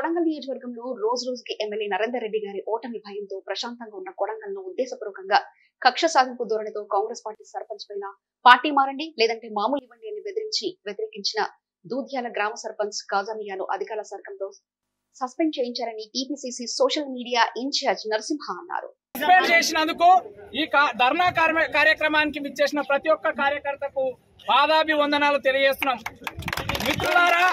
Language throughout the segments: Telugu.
కొడంగల్ నియోజకవర్గంలో రోజు రోజుకి ఎమ్మెల్యే నరేందర్ రెడ్డి గారి ఓటమి భయంతో ప్రశాంతంగా ఉన్న కొడంగల్ ను ఉద్దేశపూర్వకంగా కక్ష సాధింపు ధోరణితో కాంగ్రెస్ పార్టీ సర్పంచ్ పైన పార్టీ మారండి లేదంటే మామూలు ఇవ్వండి అని బెదిరించి వ్యతిరేకించిన దూద్యాల గ్రామ సర్పంచ్ కాజామియాను అధికారుల సర్కంతో సస్పెండ్ చేయించారని TPCC social media in charge Narasimha అన్నారు సస్పెండ్ చేసినందుకు ఈ కా- ధర్నా కార్య- కార్యక్రమానికి విచ్చేసిన ప్రతి ఒక్క కార్యకర్తకు పాదాభివందనాలు తెలియజేస్తున్నాం మిత్రులారా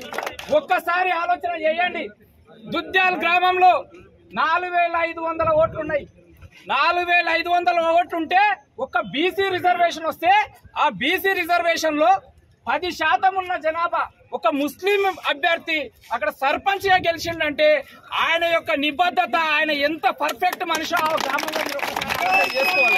ఒక్కసారి ఆలోచన చేయండి దుద్యాల్ గ్రామంలో నాలుగు వేల ఐదు వందల ఓట్లు ఉన్నాయి నాలుగు వేల ఐదు వందల ఓట్లు ఉంటే ఒక బీసీ రిజర్వేషన్ వస్తే ఆ బీసీ రిజర్వేషన్ లో పది శాతం ఉన్న జనాభా ఒక ముస్లిం అభ్యర్థి అక్కడ సర్పంచ్ గా గెలిచిండంటే ఆయన యొక్క నిబద్ధత ఆయన ఎంత పర్ఫెక్ట్ మనిషి ఆ గ్రామంలో మీరు ఒకసారి ఆలోచన చేసుకోవాలి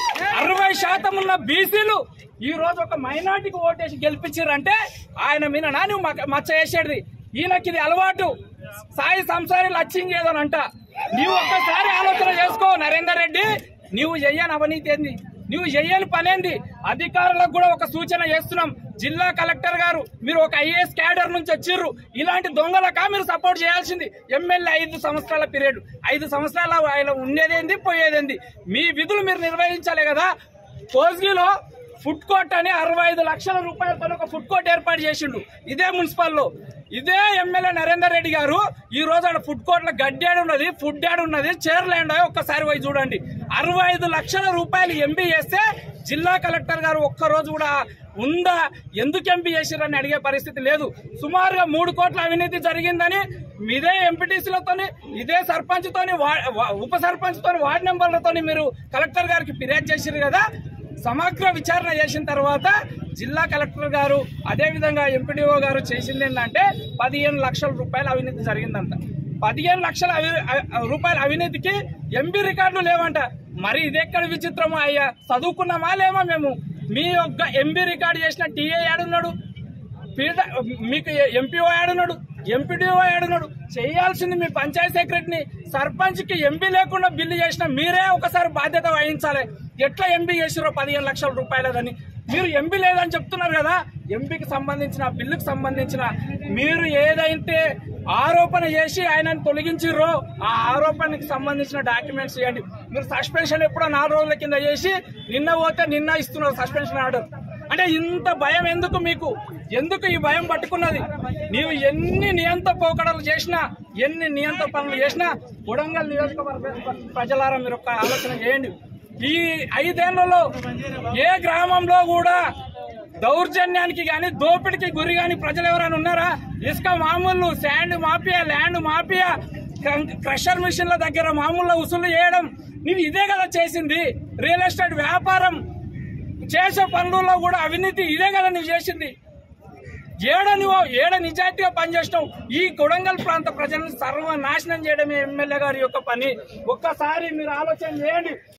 అరవై శాతం ఉన్న బీసీలు ఈ రోజు ఒక మైనార్టీకి ఓటేసి గెలిపించారంటే ఆయన మీద నాని మచ్చ వేసేది ఈయనకి ఇది అలవాటు సాయి సంసారి లచ్చింగ్ ఏదోనంట నీవు ఒక్కసారి ఆలోచన చేసుకో నరేందర్ రెడ్డి నీవు చెయ్యని అవినీతి ఏంది నువ్వు చెయ్యని పనేంది అధికారులకు కూడా ఒక సూచన చేస్తున్నాం జిల్లా కలెక్టర్ గారు మీరు ఒక ఐఏఎస్ క్యాడర్ నుంచి వచ్చిర్రు ఇలాంటి దొంగలకా మీరు సపోర్ట్ చేయాల్సింది ఎమ్మెల్యే ఐదు సంవత్సరాల పీరియడ్ ఐదు సంవత్సరాల ఆయన ఉండేదేంది పోయేదేంది మీ విధులు మీరు నిర్వహించాలి కదా కోస్గిలో ఫుడ్ కోర్ట్ అని అరవై ఐదు లక్షల రూపాయలతో ఒక ఫుడ్ కోర్ట్ ఏర్పాటు చేసిండు ఇదే మున్సిపల్లో ఇదే ఎమ్మెల్యే నరేందర్ రెడ్డి గారు ఈ రోజు ఆడ ఫుడ్ కోర్ట్ లో గడ్డి ఆడ ఉన్నది ఫుడ్ యాడ్ ఉన్నది చైర్లు ఏండా ఒక్కసారి పోయి చూడండి అరవై ఐదు లక్షల రూపాయలు ఎంపీ చేస్తే జిల్లా కలెక్టర్ గారు ఒక్క రోజు కూడా ఉందా ఎందుకు ఎంపీ చేసిరని అడిగే పరిస్థితి లేదు సుమారుగా మూడు కోట్ల అవినీతి జరిగిందని ఇదే ఎంపీటీసీలతోని ఇదే సర్పంచ్ తోని వా- వా- ఉప సర్పంచ్ తోని వార్డు మెంబర్లతోని మీరు కలెక్టర్ గారికి ఫిర్యాదు చేసిరు కదా సమగ్ర విచారణ చేసిన తర్వాత జిల్లా కలెక్టర్ గారు అదే విధంగా ఎంపీడీఓ గారు చేసింది ఏంటంటే పదిహేను లక్షల రూపాయల అవినీతి జరిగిందంట పదిహేను లక్షల అవి- అ- రూపాయల అవినీతికి ఎంపీ రికార్డులు లేవంట మరి ఇది ఎక్కడ విచిత్రమో అయ్యా చదువుకున్నామా లేమా మేము మీ యొక్క ఎంపీ రికార్డు చేసిన టీఏ ఏడున్నాడు పీడ మీకు ఎంపీఓ ఆడున్నాడు ఎంపీడీఓ ఆడున్నాడు చేయాల్సింది మీ పంచాయత్ సెక్రటరీని సర్పంచ్ కి ఎంపీ లేకుండా బిల్లు చేసిన మీరే ఒకసారి బాధ్యత వహించాలి ఎట్లా ఎంపీ చేసిరో పదిహేను లక్షల రూపాయలదని మీరు ఎంపీ లేదని చెప్తున్నారు కదా ఎంపీకి సంబంధించిన బిల్లుకి సంబంధించిన మీరు ఏదైతే ఆరోపణ చేసి ఆయనను తొలగించిర్రో ఆ ఆరోపణకి సంబంధించిన డాక్యుమెంట్స్ ఇవ్వండి మీరు సస్పెన్షన్ ఎప్పుడో నాలుగు రోజుల కింద చేసి నిన్న పోతే నిన్న ఇస్తున్నారు సస్పెన్షన్ ఆర్డర్ అంటే ఇంత భయం ఎందుకు మీకు ఎందుకు ఈ భయం పట్టుకున్నది నీవు ఎన్ని నియంత పోకడలు చేసినా ఎన్ని నియంత పనులు చేసినా కొడంగల్ నియోజకవర్గ ప్రజలారా మీరు ఒక ఆలోచన చేయండి ఈ ఐదేళ్లలో ఏ గ్రామంలో కూడా దౌర్జన్యానికి గాని దోపిడికి గురి గాని ప్రజలు ఎవరైనా ఉన్నారా ఇసుక మామూలు శాండ్ మాఫియా ల్యాండ్ మాఫియా క్రం- క్రషర్ మిషన్ల దగ్గర మామూలు వసూలు చేయడం నీవు ఇదే కదా చేసింది రియల్ ఎస్టేట్ వ్యాపారం చేసే పనులలో కూడా అవినీతి ఇదే కదా నువ్వు చేసింది ఏడ నువ్వు ఏడ నిజాయితీగా పనిచేసినావు ఈ కొడంగల్ ప్రాంత ప్రజలను సర్వనాశనం చేయడమే ఎమ్మెల్యే గారి యొక్క పని ఒక్కసారి మీరు ఆలోచన చేయండి